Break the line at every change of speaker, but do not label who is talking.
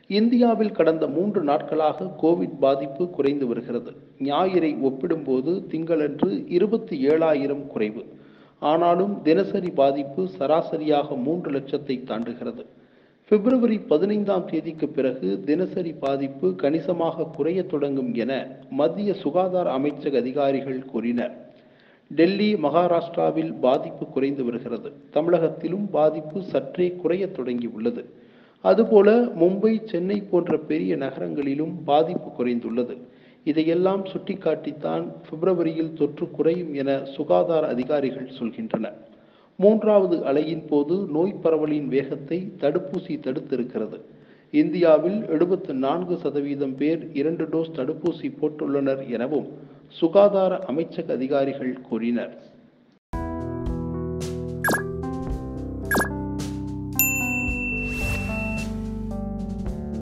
இந்தியாவில் கடந்த மூன்று நாட்களாக கோவிட் பாதிப்பு குறைந்து வருகிறது ஞாயிறை ஒப்பிடும்போது திங்களன்று இருபத்தி ஏழாயிரம் குறைவு ஆனாலும் தினசரி பாதிப்பு சராசரியாக மூன்று லட்சத்தை தாண்டுகிறது பிப்ரவரி பதினைந்தாம் தேதிக்கு பிறகு தினசரி பாதிப்பு கணிசமாக குறையத் தொடங்கும் என மத்திய சுகாதார அமைச்சக அதிகாரிகள் கூறினர் டெல்லி மகாராஷ்டிராவில் பாதிப்பு குறைந்து வருகிறது தமிழகத்திலும் பாதிப்பு சற்றே குறையத் தொடங்கியுள்ளது அதுபோல மும்பை சென்னை போன்ற பெரிய நகரங்களிலும் பாதிப்பு குறைந்துள்ளது இதையெல்லாம் சுட்டிக்காட்டித்தான் பிப்ரவரியில் தொற்று குறையும் என சுகாதார அதிகாரிகள் சொல்கின்றனர் மூன்றாவது அலையின் போது நோய் பரவலின் வேகத்தை தடுப்பூசி தடுத்திருக்கிறது இந்தியாவில் எழுபத்து நான்கு சதவீதம் பேர் இரண்டு டோஸ் தடுப்பூசி போட்டுள்ளனர் எனவும் சுகாதார அமைச்சக அதிகாரிகள் கூறினர்